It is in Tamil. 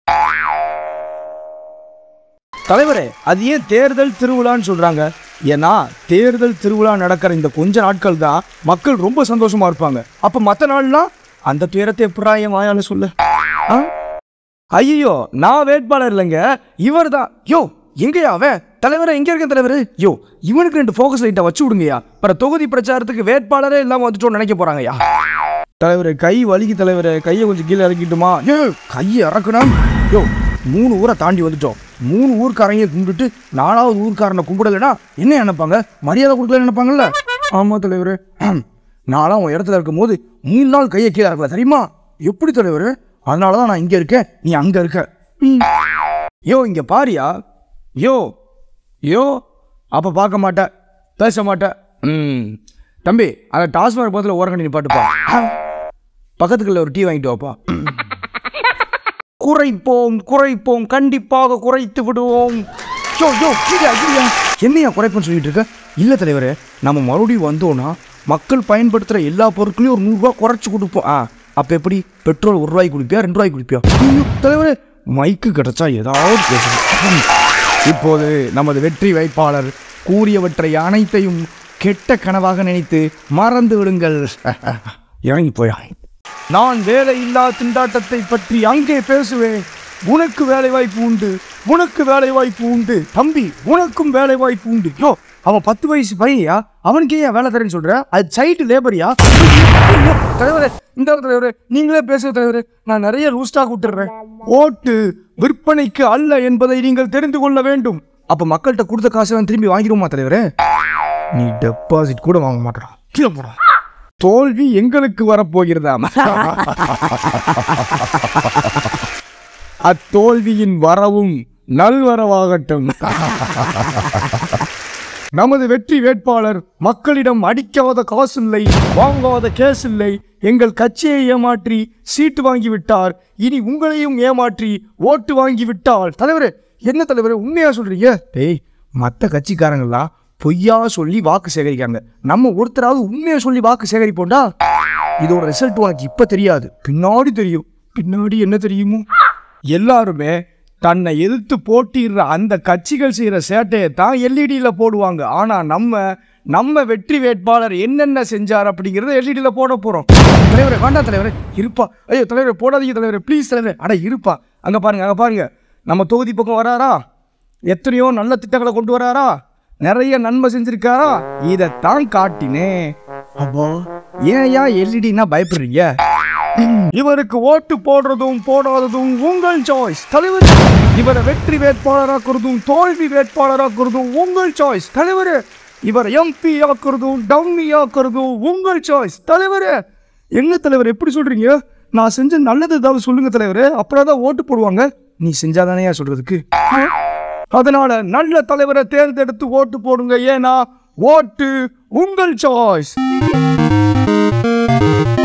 தலைவரே அது ஏன் தேர்தல் திருவிழான்னு சொல்றாங்க ஏன்னா தேர்தல் திருவிழா நடக்கிற இந்த கொஞ்ச நாட்கள் தான் மக்கள் ரொம்ப சந்தோஷமா இருப்பாங்க அப்ப மத்த நாள்லாம் அந்த துயரத்தை எப்படா என் வாயால சொல்லு ஐயோ நான் வேட்பாளர் இல்லைங்க இவர் தான் யோ எங்கயா அவன் தலைவரே எங்க இருக்க தலைவர் யோ இவனுக்கு ரெண்டு ஃபோக்கஸ் லைட்டை வச்சு விடுங்கயா அப்புறம் தொகுதி பிரச்சாரத்துக்கு வேட்பாளரே இல்லாம வந்துட்டோம்னு நினைக்க போறாங்கய்யா தலைவரே கை வலிக்கு தலைவரே கையை கொஞ்சம் கீழே இறக்கிட்டுமா ஏ கையை இறக்கணும் யோ மூணு ஊரை தாண்டி வந்துட்டோம் மூணு ஊர்க்காரங்க கும்பிட்டுட்டு நாலாவது ஊர்க்காரனை கும்பிடலைன்னா என்ன நினைப்பாங்க மரியாதை கொடுக்கல நினைப்பாங்கல்ல ஆமா தலைவரே நான்லாம் உன் இடத்துல இருக்கும்போது மூணு நாள் கையை கீழே இறக்கல தெரியுமா எப்படி தலைவர் அதனால தான் நான் இங்கே இருக்கேன் நீ அங்கே இருக்க ம். யோ இங்கே பாரியா யோ யோ அப்போ பார்க்க மாட்டேன் பேச மாட்டேன் ம் தம்பி அந்த டாஸ்மாக் பக்கத்தில் ஓரங்கண்ணி நிப்பாட்டுப்பா பக்கத்துக்குள்ள ஒரு டீ வாங்கிட்டு வாப்பா குறைப்போம் குறைப்போம் கண்டிப்பாக குறைத்து விடுவோம் யோ யோ கீழே கீழே என்னையா குறைப்புன்னு சொல்லிட்டு இருக்க இல்லை தலைவரே நம்ம மறுபடியும் வந்தோன்னா மக்கள் பயன்படுத்துகிற எல்லா பொருட்களையும் ஒரு நூறுரூவா குறைச்சி கொடுப்போம் ஆ அப்போ எப்படி பெட்ரோல் ஒரு ரூபாய்க்கு குடிப்பியா ரெண்டு ரூபாய்க்கு குடிப்பியா ஐயோ, தலைவரே மைக்கு கிடைச்சா ஏதாவது பேசணும் இப்போது நமது வெற்றி வேட்பாளர் கூறியவற்றை அனைத்தையும் கெட்ட கனவாக நினைத்து மறந்து விடுங்கள் இறங்கி போயா நான் வேலையில்லா திண்டாட்டத்தை பற்றி அங்கே பேசுவேன் உனக்கு வேலை வாய்ப்பு உண்டு உனக்கு வேலை வாய்ப்பு உண்டு தம்பி உனக்கும் வேலை வாய்ப்பு உண்டு யோ அவன் பத்து வயசு பையன்யா அவனுக்கே ஏன் வேலை தரேன்னு சொல்ற அது சைட்டு லேபரியா தலைவரே இந்த தலைவரே நீங்களே பேசுக தலைவரே நான் நிறைய ரூஸ்டா விட்டுறேன் ஓட்டு விற்பனைக்கு அல்ல என்பதை நீங்கள் தெரிந்து கொள்ள வேண்டும் அப்ப மக்கள்கிட்ட கொடுத்த காசை திரும்பி வாங்கிடுவோமா தலைவரே நீ டெபாசிட் கூட வாங்க மாட்டா கீழே போடா தோல்வி எங்களுக்கு வரப்போகிறதாம் அத்தோல்வியின் வரவும் நல்வரவாகட்டும் நமது வெற்றி வேட்பாளர் மக்களிடம் அடிக்காத காசு இல்லை வாங்காத கேஸ் இல்லை எங்கள் கட்சியை ஏமாற்றி சீட்டு வாங்கி விட்டார் இனி உங்களையும் ஏமாற்றி ஓட்டு வாங்கி விட்டால் தலைவரே என்ன தலைவரே உண்மையா சொல்றீங்க டேய் மற்ற கட்சிக்காரங்களாம் பொய்யா சொல்லி வாக்கு சேகரிக்காங்க நம்ம ஒருத்தராவது உண்மையை சொல்லி வாக்கு சேகரிப்போம்டா இதோட ரிசல்ட் உனக்கு இப்ப தெரியாது பின்னாடி தெரியும் பின்னாடி என்ன தெரியுமோ எல்லாருமே தன்னை எதிர்த்து போட்டிடுற அந்த கட்சிகள் செய்கிற சேட்டையை தான் எல்இடியில் போடுவாங்க ஆனால் நம்ம நம்ம வெற்றி வேட்பாளர் என்னென்ன செஞ்சார் அப்படிங்கிறத எல்இடியில் போட போகிறோம் தலைவரே வேண்டாம் தலைவரே இருப்பா ஐயோ தலைவரே போடாதீங்க தலைவரே ப்ளீஸ் தலைவரே அட இருப்பா அங்கே பாருங்க அங்கே பாருங்க நம்ம தொகுதி பக்கம் வராரா எத்தனையோ நல்ல திட்டங்களை கொண்டு வராரா நிறைய நன்மை செஞ்சிருக்காரா இதைத்தான் காட்டினேன் அப்போ ஏன்யா எல்இடினா பயப்படுறீங்க இவருக்கு ஓட்டு போடுறதும் போடாததும் உங்கள் சாய்ஸ் தலைவர் இவரை வெற்றி வேட்பாளராக்குறதும் தோல்வி வேட்பாளராக்குறதும் உங்கள் சாய்ஸ் தலைவர் இவரை எம்பி ஆக்குறதும் டம்மி ஆக்குறதும் உங்கள் சாய்ஸ் தலைவர் என்ன தலைவர் எப்படி சொல்றீங்க நான் செஞ்ச நல்லது ஏதாவது சொல்லுங்க தலைவர் அப்புறம் தான் ஓட்டு போடுவாங்க நீ செஞ்சாதானேயா சொல்றதுக்கு அதனால நல்ல தலைவரை தேர்ந்தெடுத்து ஓட்டு போடுங்க ஏன்னா ஓட்டு உங்கள் சாய்ஸ்